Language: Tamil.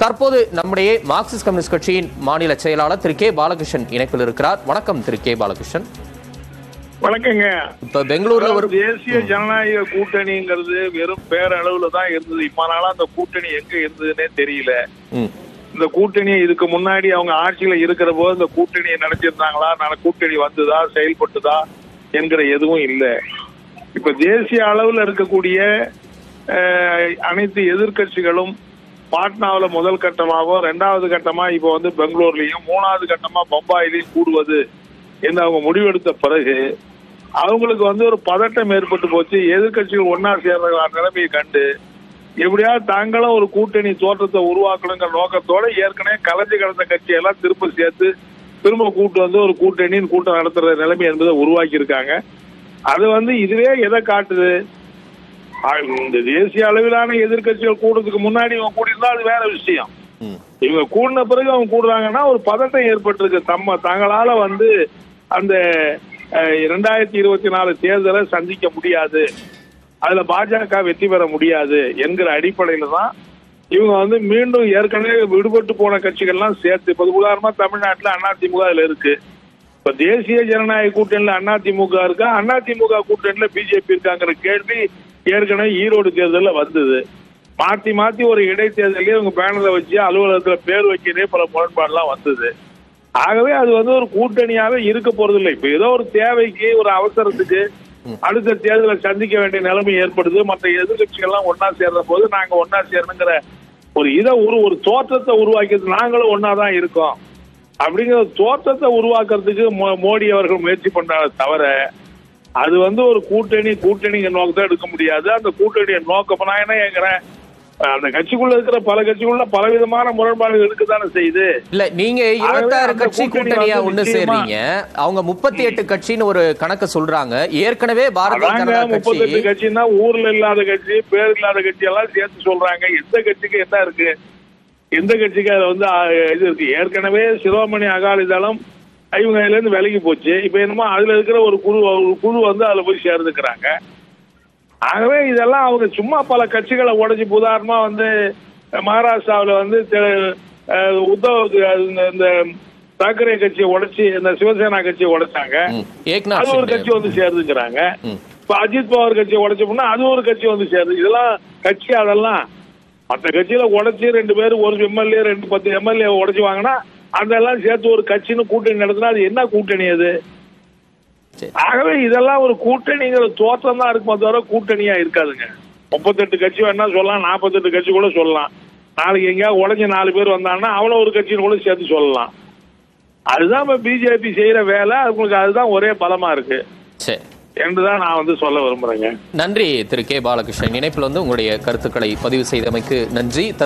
தற்போது நம்முடைய மார்க்சிஸ்ட் கம்யூனிஸ்ட் கட்சியின் மாநில செயலாளர் திரு கே பாலகிருஷ்ணன் இணைப்பில் இருக்கிறார் வணக்கம் திரு கே பாலகிருஷ்ணன் வணக்கங்க இப்ப பெங்களூர்ல ஒரு தேசிய ஜனநாயக கூட்டணிங்கிறது வெறும் பேரளவுல தான் இருந்தது இப்ப நாளா அந்த கூட்டணி எங்க இருந்ததுன்னே தெரியல ம், இந்த கூட்டணி இதுக்கு முன்னாடி அவங்க ஆட்சியில இருக்கிற போது இந்த கூட்டணியை நடத்திருந்தாங்களா நல்ல கூட்டணி வந்ததா செயல்பட்டுதா என்கிற எதுவும் இல்ல இப்ப தேசிய அளவுல இருக்கக்கூடிய அஹ், அனைத்து எதிர்க்கட்சிகளும் பாட்னாவுல முதல் கட்டமாகவும் ரெண்டாவது கட்டமா இப்ப வந்து பெங்களூர்லயும் மூணாவது கட்டமா பம்பாயிலையும் கூடுவது என்று அவங்க முடிவெடுத்த பிறகு அவங்களுக்கு வந்து ஒரு பதட்டம் ஏற்பட்டு போச்சு எதிர்க்கட்சிகள் ஒன்னா சேர்ற நிலைமையை கண்டு எப்படியாவது தாங்களும் ஒரு கூட்டணி தோற்றத்தை உருவாக்கணுங்கிற நோக்கத்தோட ஏற்கனவே கலைஞ்சு கிடந்த கட்சியெல்லாம் திரும்ப சேர்த்து திரும்ப கூட்டு வந்து ஒரு கூட்டணின்னு கூட்டம் நடத்துற நிலைமை என்பதை உருவாக்கி இருக்காங்க அது வந்து இதுவே எதை காட்டுது ஆ, இந்த தேசிய அளவிலான எதிர்க்கட்சிகள் கூடுறதுக்கு முன்னாடி இவங்க கூடியிருந்தா அது வேற விஷயம் ம், இவங்க கூடின பிறகு அவங்க கூடுறாங்கன்னா ஒரு பதட்டம் ஏற்பட்டிருக்கு தம்ம தங்களால வந்து அந்த அஹ், இரண்டாயிரத்தி இருபத்தி நாலு தேர்தலை சந்திக்க முடியாது அதுல பாஜக வெற்றி பெற முடியாது என்கிற அடிப்படையில தான் இவங்க வந்து மீண்டும் ஏற்கனவே விடுபட்டு போன கட்சிகள்லாம் சேர்த்து இப்ப உதாரணமா தமிழ்நாட்டுல அதிமுக அதுல இருக்கு இப்ப தேசிய ஜனநாயக கூட்டணியில அதிமுக இருக்கா அதிமுக கூட்டணியில பிஜேபி இருக்காங்கிற கேள்வி ஏற்கனவே ஈரோடு தேர்தலில் வந்தது மாத்தி மாத்தி ஒரு இடைத்தேர்தலே இவங்க பேனரை வச்சு அலுவலகத்துல பேர் வைக்கிறதே பல முரண்பாடுலாம் வந்தது ஆகவே அது வந்து ஒரு கூட்டணியாவே இருக்க போறதில்லை இப்ப ஏதோ ஒரு தேவைக்கு ஒரு அவசரத்துக்கு அடுத்த தேர்தலை சந்திக்க வேண்டிய நிலைமை ஏற்படுது மற்ற எதிர்கட்சிகள்லாம் ஒன்னா சேர்ற போது நாங்க ஒன்னா சேரணுங்கிற ஒரு இதை ஒரு ஒரு தோற்றத்தை உருவாக்கியது நாங்களும் ஒன்னா தான் இருக்கோம் அப்படிங்கிற ஒரு தோற்றத்தை உருவாக்குறதுக்கு மோ- மோடி அவர்கள் முயற்சி பண்றாங்க தவிர அது வந்து ஒரு கூட்டணி கூட்டணிங்க நோக்கத்தை எடுக்க முடியாது அந்த கூட்டணிய நோக்கம் நான் என்ன கேக்குறேன் அந்த கட்சிக்குள்ள இருக்கிற பல கட்சிக்குள்ள பலவிதமான முரண்பாடுகள் இருக்குதானே செய்யுது இல்ல நீங்க ஆகவே இருபத்தாறு அந்த கட்சி கூட்டணி கூட்டணியா வந்து ஒண்ணு நிச்சயமா- சேர்றீங்க அவங்க முப்பத்தி எட்டு கட்சின்னு ஒரு கணக்கு சொல்றாங்க ஏற்கனவே பாரதிய அதாங்க ஜனதா முப்பத்தெட்டு கட்சி கட்சின்னா ஊர்ல இல்லாத கட்சி பேர் இல்லாத கட்சி எல்லாம் சேர்த்து சொல்றாங்க எந்த கட்சிக்கு என்ன இருக்கு எந்த கட்சிக்கு அதுல வந்து ஆ, இது இருக்கு ஏற்கனவே சிரோமணி அகாலிதளம் இவங்க இதுல இருந்து விலகி போச்சு இப்ப என்னமோ அதுல இருக்கிற ஒரு குழு ஒரு குழு வந்து அதுல போய் சேர்ந்துக்கிறாங்க ஆகவே இதெல்லாம் அவங்க சும்மா பல கட்சிகளை உடைச்சு இப்ப உதாரணமா வந்து மகாராஷ்டிராவுல வந்து தெ- அஹ், உத்தவ் இந்த- இந்த தாக்கரே கட்சியை உடைச்சு இந்த சிவசேனா கட்சியை உடைச்சாங்க ம், ஏக்நாத் அது ஒரு ஷிண்டே. கட்சி வந்து சேர்ந்துக்கிறாங்க ம். இப்ப அஜித் பவார் கட்சியை உடைச்சோம்னா அது ஒரு கட்சி வந்து சேருது இதெல்லாம் கட்சி அதெல்லாம் மற்ற கட்சியில உடைச்சு ரெண்டு பேரும் ஒரு எம்எல்ஏ ரெண்டு பத்து எம்எல்ஏ உடைச்சு வாங்கினா அதெல்லாம் சேர்த்து ஒரு கட்சின்னு கூட்டணி நடத்தினா அது என்ன கூட்டணி அது சரி. ஆகவே இதெல்லாம் ஒரு கூட்டணிங்கிற தோற்றம் தான் இருக்குமே தவிர கூட்டணியா இருக்காதுங்க முப்பத்தெட்டு கட்சி வேணா சொல்லலாம் நாற்பத்தெட்டு கட்சி கூட சொல்லலாம் நாளைக்கு எங்கேயாவது உடஞ்ச நாலு பேர் வந்தாங்கன்னா அவன ஒரு கட்சின்னு கூட சேர்த்து சொல்லலாம் அதுதான் இப்ப பிஜேபி செய்யற வேலை அவங்களுக்கு அதுதான் ஒரே பலமா இருக்கு சரி என்றுதான் நான் வந்து சொல்ல விரும்புறேங்க நன்றி திரு கே பாலகிருஷ்ணன் இணைப்பில் வந்து உங்களுடைய கருத்துக்களை பதிவு செய்தமைக்கு நன்றி